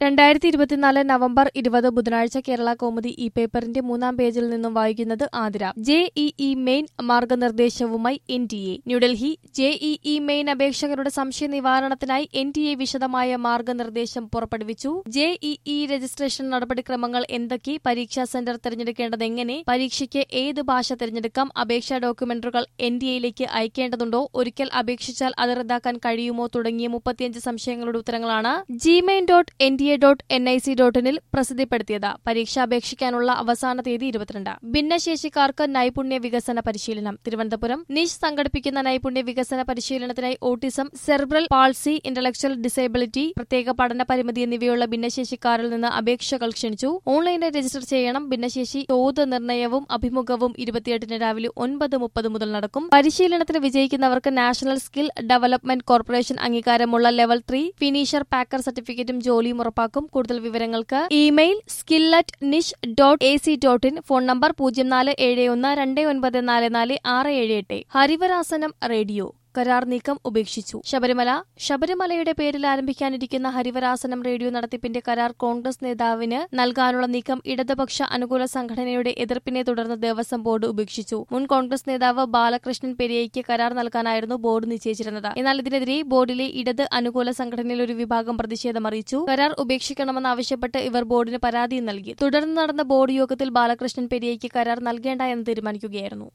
രണ്ടായിരത്തി ഇരുപത്തിനാല് നവംബർ ഇരുപത് ബുധനാഴ്ച കേരള കൗമുദി ഈ പേപ്പറിന്റെ മൂന്നാം പേജിൽ നിന്നും വായിക്കുന്നത് ആതിര ജെഇഇ മെയിൻ മാർഗനിർദ്ദേശവുമായി N T A New Delhi JEE main അപേക്ഷകരുടെ സംശയ നിവാരണത്തിനായി എൻ ടി എ വിശദമായ മാർഗനിർദ്ദേശം പുറപ്പെടുവിച്ചു ജെഇഇ രജിസ്ട്രേഷൻ നടപടിക്രമങ്ങൾ എന്തൊക്കെ പരീക്ഷാ സെന്റർ തിരഞ്ഞെടുക്കേണ്ടത് എങ്ങനെ പരീക്ഷയ്ക്ക് ഏത് ഭാഷ തിരഞ്ഞെടുക്കാം അപേക്ഷാ ഡോക്യുമെന്റുകൾ എൻ ഡി എയിലേക്ക് അയക്കേണ്ടതുണ്ടോ ഒരിക്കൽ അപേക്ഷിച്ചാൽ അത് റദ്ദാക്കാൻ കഴിയുമോ തുടങ്ങിയ മുപ്പത്തിയഞ്ച് സംശയങ്ങളുടെ ഉത്തരങ്ങളാണ് JEE main dot N D A dot N I C dot ഇനിൽ പ്രസിദ്ധപ്പെടുത്തിയത് പരീക്ഷ അപേക്ഷിക്കാനുള്ള അവസാന തീയതി ഇരുപത്തിരണ്ട് ഭിന്നശേഷിക്കാർക്ക് നൈപുണ്യ വികസന പരിശീലനം തിരുവനന്തപുരം നിഷ് സംഘടിപ്പിക്കുന്ന നൈപുണ്യ വികസന പരിശീലനത്തിനായി autism cerebral palsy intellectual disability പ്രത്യേക പഠന പരിമിതി എന്നിവയുള്ള ഭിന്നശേഷിക്കാരിൽ നിന്ന് അപേക്ഷകൾ ക്ഷണിച്ചു ഓൺലൈനിൽ രജിസ്റ്റർ ചെയ്യണം ഭിന്നശേഷി തോത് നിർണയവും അഭിമുഖവും ഇരുപത്തിയെട്ടിന് രാവിലെ ഒൻപത് മുപ്പത് മുതൽ നടക്കും പരിശീലനത്തിന് വിജയിക്കുന്നവർക്ക് നാഷണൽ സ്കിൽ ഡെവലപ്മെന്റ് കോർപ്പറേഷൻ അംഗീകാരമുള്ള ലെവൽ ത്രീ ഫിനിഷർ പാക്കർ സർട്ടിഫിക്കറ്റും ജോലിയും ഉറപ്പാക്കും കൂടുതൽ വിവരങ്ങൾക്ക് email skill at NISH dot A C dot in phone number പൂജ്യം നാല് ഏഴ് ഒന്ന് രണ്ട് ഒൻപത് നാല് നാല് ആറ് ഏഴ് എട്ട് ഹരിവരാസനം റേഡിയോ കരാർ നീക്കം ഉപേക്ഷിച്ചു ശബരിമല ശബരിമലയുടെ പേരിൽ ആരംഭിക്കാനിരിക്കുന്ന ഹരിവരാസനം റേഡിയോ നടത്തിപ്പിന്റെ കരാർ കോൺഗ്രസ് നേതാവിന് നൽകാനുള്ള നീക്കം ഇടതുപക്ഷ അനുകൂല സംഘടനയുടെ എതിർപ്പിനെ തുടർന്ന് ദേവസ്വം ബോർഡ് ഉപേക്ഷിച്ചു മുൻ കോൺഗ്രസ് നേതാവ് ബാലകൃഷ്ണൻ പെരിയയ്ക്ക് കരാർ നൽകാനായിരുന്നു ബോർഡ് നിശ്ചയിച്ചിരുന്നത് എന്നാൽ ഇതിനെതിരെ ബോർഡിലെ ഇടത് അനുകൂല സംഘടനയിൽ ഒരു വിഭാഗം പ്രതിഷേധം അറിയിച്ചു കരാർ ഉപേക്ഷിക്കണമെന്നാവശ്യപ്പെട്ട് ഇവർ ബോർഡിന് പരാതി നൽകി തുടർന്ന് നടന്ന ബോർഡ് യോഗത്തിൽ ബാലകൃഷ്ണൻ പെരിയയ്ക്ക് കരാർ നൽകേണ്ട എന്ന് തീരുമാനിക്കുകയായിരുന്നു